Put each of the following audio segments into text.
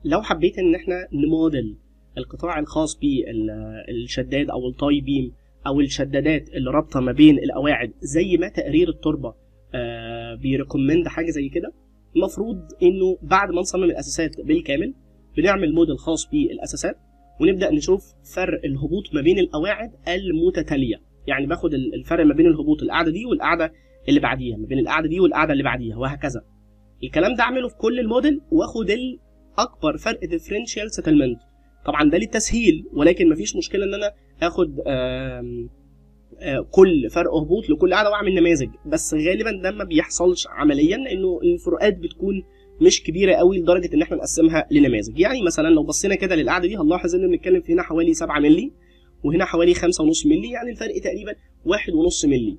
لو حبيت ان احنا نموديل القطاع الخاص بالشداد او التاي بيم او الشدادات اللي رابطه ما بين القواعد زي ما تقرير التربه آه بيريكومند حاجه زي كده المفروض انه بعد ما نصمم الاساسات بالكامل بنعمل موديل خاص بالاساسات ونبدا نشوف فرق الهبوط ما بين القواعد المتتاليه يعني باخد الفرق ما بين الهبوط القاعده دي والقاعده اللي بعديها ما بين القاعده دي والقاعده اللي بعديها وهكذا الكلام ده اعمله في كل الموديل واخد اكبر فرق ديفرنشال سيتلمنت طبعا ده للتسهيل ولكن مفيش مشكله ان انا اخد آم آه كل فرق هبوط لكل قاعده واعمل نماذج بس غالبا ده ما بيحصلش عمليا لانه الفروقات بتكون مش كبيره قوي لدرجه ان احنا نقسمها لنماذج يعني مثلا لو بصينا كده للقاعده دي هنلاحظ ان بنتكلم في هنا حوالي 7 مللي وهنا حوالي 5.5 مللي يعني الفرق تقريبا 1.5 مللي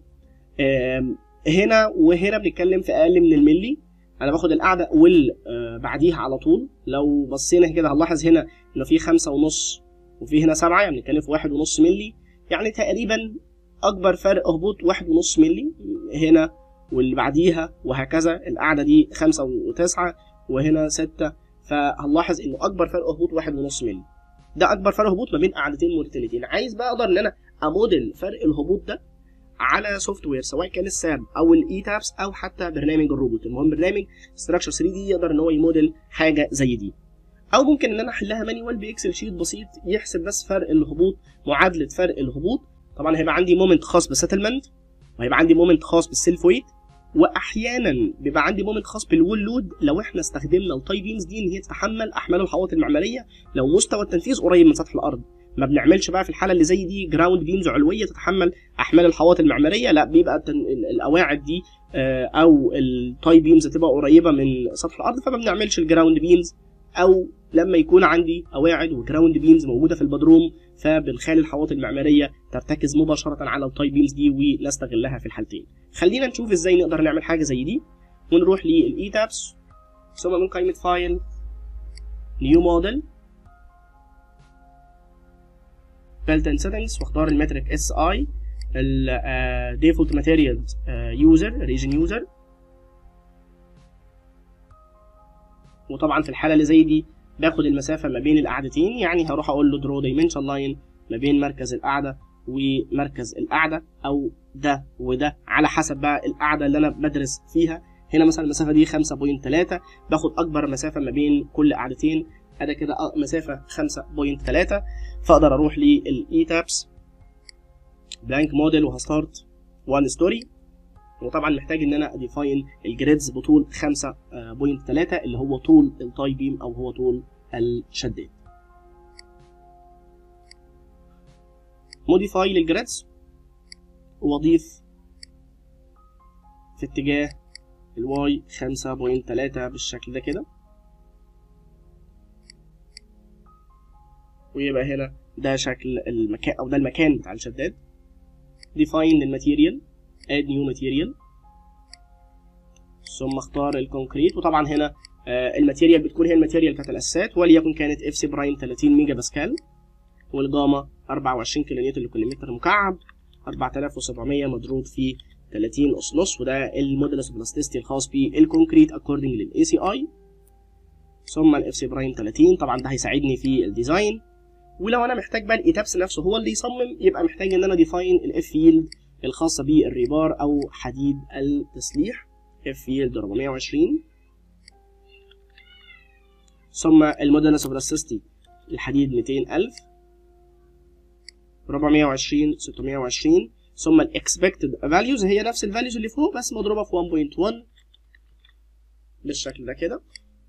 هنا وهنا بنتكلم في اقل من الملي انا باخد القاعده واللي بعديها على طول لو بصينا كده هنلاحظ هنا ان في خمسة ونص وفي هنا سبعة يعني بنتكلم في واحد ونص ملي يعني تقريبا اكبر فرق هبوط واحد ونص ملي هنا واللي بعديها وهكذا القاعده دي خمسة وتسعة وهنا ستة فهنلاحظ انه اكبر فرق هبوط واحد ونص ملي ده اكبر فرق هبوط ما بين قاعدتين مختلفين عايز بقى اقدر ان انا اموديل فرق الهبوط ده على سوفت وير سواء كان السام او الاي تابس او حتى برنامج الروبوت المهم برنامج ستراكشر 3 دي يقدر ان هو يموديل حاجه زي دي او ممكن ان انا احلها مانيوال باكسل شيت بسيط يحسب بس فرق الهبوط معادله فرق الهبوط طبعا هيبقى عندي مومنت خاص بالسيتلمنت وهيبقى عندي مومنت خاص بالسيلف ويت واحيانا بيبقى عندي مومنت خاص بالوول لود لو احنا استخدمنا التاي بيمز دي ان هي تتحمل احمال الحوائط المعماريه لو مستوى التنفيذ قريب من سطح الارض ما بنعملش بقى في الحاله اللي زي دي جراوند بيمز علويه تتحمل احمال الحوائط المعماريه لا بيبقى القواعد دي او التاي بيمز تبقى قريبه من سطح الارض فما بنعملش الجراوند بيمز او لما يكون عندي قواعد وجراوند بيمز موجوده في البدروم فبنخلي الحوائط المعماريه ترتكز مباشره على التاي بيمز دي ونستغلها في الحالتين خلينا نشوف ازاي نقدر نعمل حاجه زي دي ونروح للاي تابس ثم من قائمه فايل نيو موديل بيلت ان سيتنجز واختار المترك اس اي الديفولت ماتيريال يوزر ريجن يوزر وطبعا في الحاله اللي زي دي باخد المسافه ما بين القاعدتين يعني هروح اقول له درو دايمنشن لاين ما بين مركز القاعده ومركز القاعده او ده وده على حسب بقى القاعده اللي انا بدرس فيها هنا مثلا المسافه دي 5.3 باخد اكبر مسافه ما بين كل قاعدتين ادي كده مسافه 5.3 فاقدر اروح للاي تابس بلانك موديل وهستارت وان ستوري وطبعا محتاج ان انا اديفاين الجريدز بطول 5.3 اللي هو طول التاي بيم او هو طول الشداد موديفاي للجريدز واضيف في اتجاه الواي 5.3 بالشكل ده كده ويبقى هنا ده شكل المكان او ده المكان بتاع الشداد define للماتيريال add new material ثم اختار الكونكريت وطبعا هنا آه الماتيريال بتكون هي الماتيريال بتاعت الاساسات وليكن كانت اف سي برايم 30 ميجا باسكال والجاما 24 كيلو نيوتن لكل متر مكعب 4700 مضروب في 30 اس نص وده المودولس بلاستيستي الخاص بالكونكريت اكوردنج للاي سي اي ثم الاف سي برايم 30 طبعا ده هيساعدني في الديزاين ولو انا محتاج بقى الايتابس نفسه هو اللي يصمم يبقى محتاج ان انا ديفاين الاف فيلد الخاصه بالريبار او حديد التسليح اف فيلد 420 ثم المودولس بلاستيستي الحديد 200000 420 620 ثم الاكسبكتد فاليوز هي نفس الفاليوز اللي فوق بس مضروبه في 1.1 بالشكل ده كده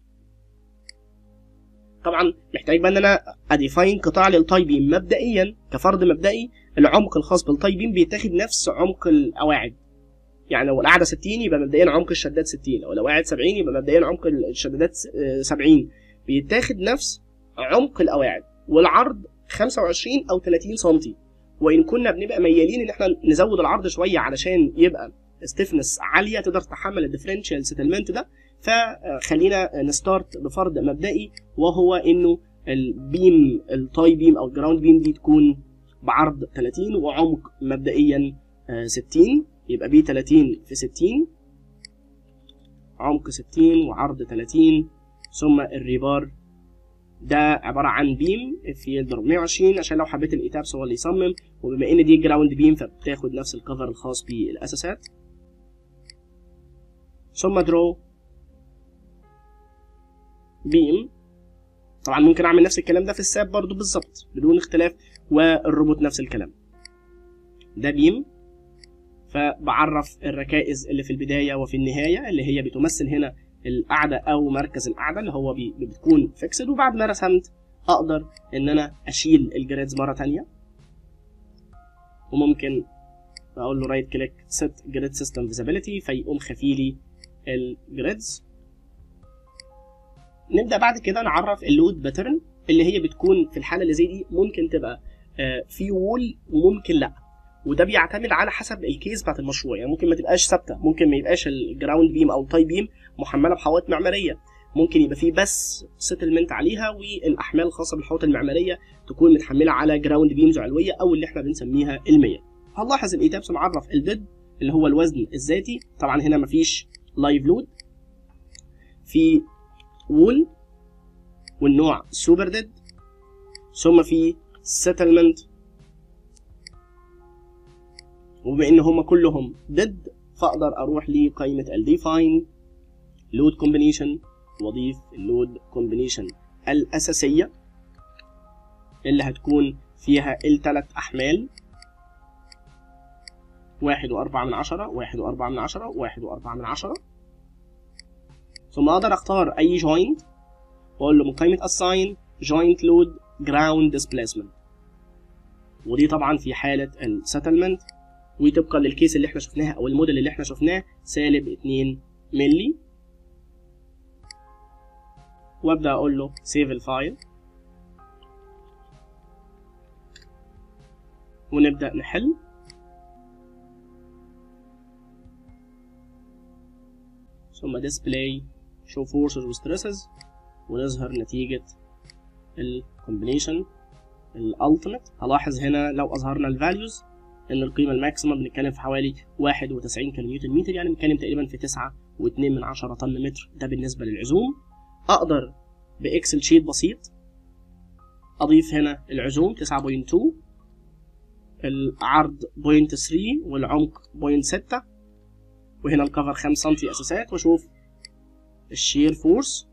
طبعا محتاج بقى ان انا اديفاين قطاع للتاي بيم مبدئيا كفرض مبدئي العمق الخاص بالتاي بيم بيتاخد نفس عمق القواعد يعني لو القاعده 60 يبقى مبدئيا عمق الشداد 60 لو القواعد 70 يبقى مبدئيا عمق الشدادات 70 بيتاخد نفس عمق القواعد والعرض 25 او 30 سم وان كنا بنبقى ميالين ان احنا نزود العرض شويه علشان يبقى ستيفنس عاليه تقدر تتحمل الديفرنشال سيتلمنت ده فخلينا نستارت بفرض مبدئي وهو انه البيم التاي بيم او الجراوند بيم دي تكون بعرض 30 وعمق مبدئيا 60 يبقى بي 30 في 60 عمق 60 وعرض 30 ثم الريبار ده عباره عن بيم في يضرب 120 عشان لو حبيت الايتابس هو اللي يصمم وبما ان دي جراوند بيم فبتاخد نفس الكفر الخاص بالاساسات ثم درو بيم طبعا ممكن اعمل نفس الكلام ده في الساب برضو بالظبط بدون اختلاف والروبوت نفس الكلام ده بيم فبعرف الركائز اللي في البداية وفي النهاية اللي هي بتمثل هنا القاعدة أو مركز القاعدة اللي هو بي- بتكون فيكسد وبعد ما رسمت أقدر إن أنا أشيل الجريدز مرة تانية وممكن أقول له رايت كليك set grid system visibility فيقوم خفي لي الجريدز نبدأ بعد كده نعرف اللود باترن اللي هي بتكون في الحالة اللي زي دي ممكن تبقى آه، في وول وممكن لا وده بيعتمد على حسب الكيس بتاعت المشروع يعني ممكن ما تبقاش ثابته ممكن ما يبقاش الجراوند بيم او التاي بيم محمله بحوائط معماريه ممكن يبقى فيه بس سيتلمنت عليها والاحمال الخاصه بالحوائط المعماريه تكون متحمله على جراوند بيمز علويه او اللي احنا بنسميها المية هنلاحظ الايتابس معرف الديد اللي هو الوزن الذاتي طبعا هنا مفيش لايف لود في وول والنوع سوبر ديد ثم في سيتلمنت وبما ان هم كلهم ضد فاقدر اروح لقائمه الديفاين لود كومبينيشن واضيف اللود كومبينيشن الاساسيه اللي هتكون فيها الثلاث احمال واحد وأربعة من عشرة واحد وأربعة من عشرة واحد وأربعة من عشرة ثم أقدر أختار أي joint وأقول له من قائمة assign joint load ground displacement ودي طبعا في حالة السيتلمنت وطبقا للكيس اللي احنا شفناها او الموديل اللي احنا شفناه سالب 2 ملي وابدا اقول له سيف الفايل ونبدا نحل ثم display show forces و stresses ونظهر نتيجة الكومبينيشن الالتيميت هلاحظ هنا لو اظهرنا الفاليوز ان القيمه الماكسيمم بنتكلم في حوالي 91 كيلو نيوتن متر يعني بنتكلم تقريبا في 9 و2 من 10 طن متر ده بالنسبه للعزوم اقدر باكسل شيت بسيط اضيف هنا العزوم 9.2 العرض 0.3 والعمق 0.6 وهنا الكفر 5 سم اساسات واشوف الشير فورس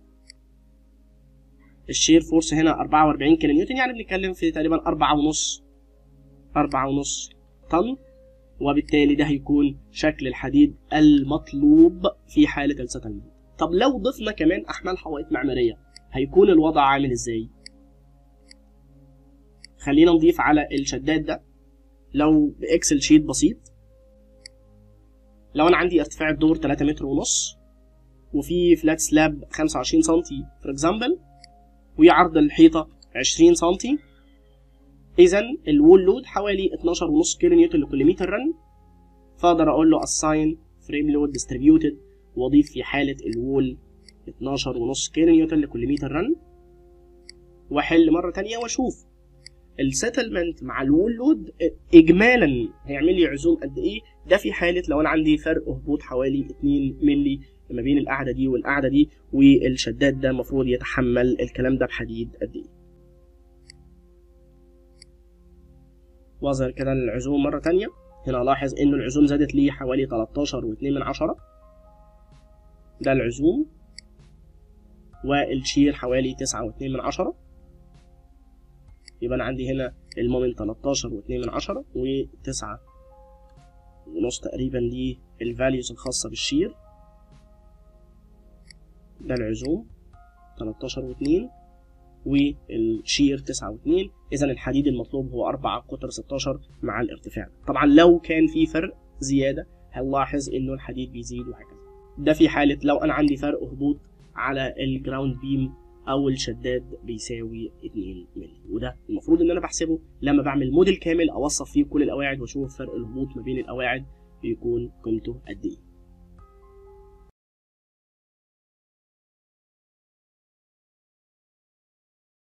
الشير فورس هنا 44 كيلو نيوتن يعني بنتكلم في تقريبا 4 ونص 4 ونص طن وبالتالي ده هيكون شكل الحديد المطلوب في حالة السيتلمنت طب لو ضفنا كمان أحمال حوائط معمارية هيكون الوضع عامل ازاي خلينا نضيف على الشداد ده لو بإكسل شيت بسيط لو أنا عندي ارتفاع الدور 3 متر ونص وفي فلات سلاب 25 سنتي فور اكزامبل وعرض الحيطة 20 سنتي اذا الوول لود حوالي 12.5 كيلو نيوتن لكل متر رن فاقدر اقول له assign frame load distributed واضيف في حاله الوول 12.5 كيلو نيوتن لكل متر رن واحل مره تانية واشوف السيتلمنت مع الوول لود اجمالا هيعمل لي عزوم قد ايه ده في حاله لو انا عندي فرق هبوط حوالي 2 مللي ما بين القاعده دي والقاعده دي والشداد ده المفروض يتحمل الكلام ده بحديد قد ايه واظهر كده العزوم مرة تانية هنا ألاحظ إن العزوم زادت لي حوالي 13 واتنين من عشرة ده العزوم والشير حوالي تسعة واتنين من عشرة يبقى أنا عندي هنا المومنت 13 واتنين من عشرة وتسعة ونص تقريبا دي الفاليوز الخاصة بالشير ده العزوم 13 واتنين والشير 9 و2 اذا الحديد المطلوب هو 4 قطر 16 مع الارتفاع طبعا لو كان في فرق زياده هنلاحظ انه الحديد بيزيد وهكذا ده في حاله لو انا عندي فرق هبوط على الجراوند بيم او الشداد بيساوي 2 مللي وده المفروض ان انا بحسبه لما بعمل موديل كامل اوصف فيه كل القواعد واشوف فرق الهبوط ما بين القواعد بيكون قيمته قد ايه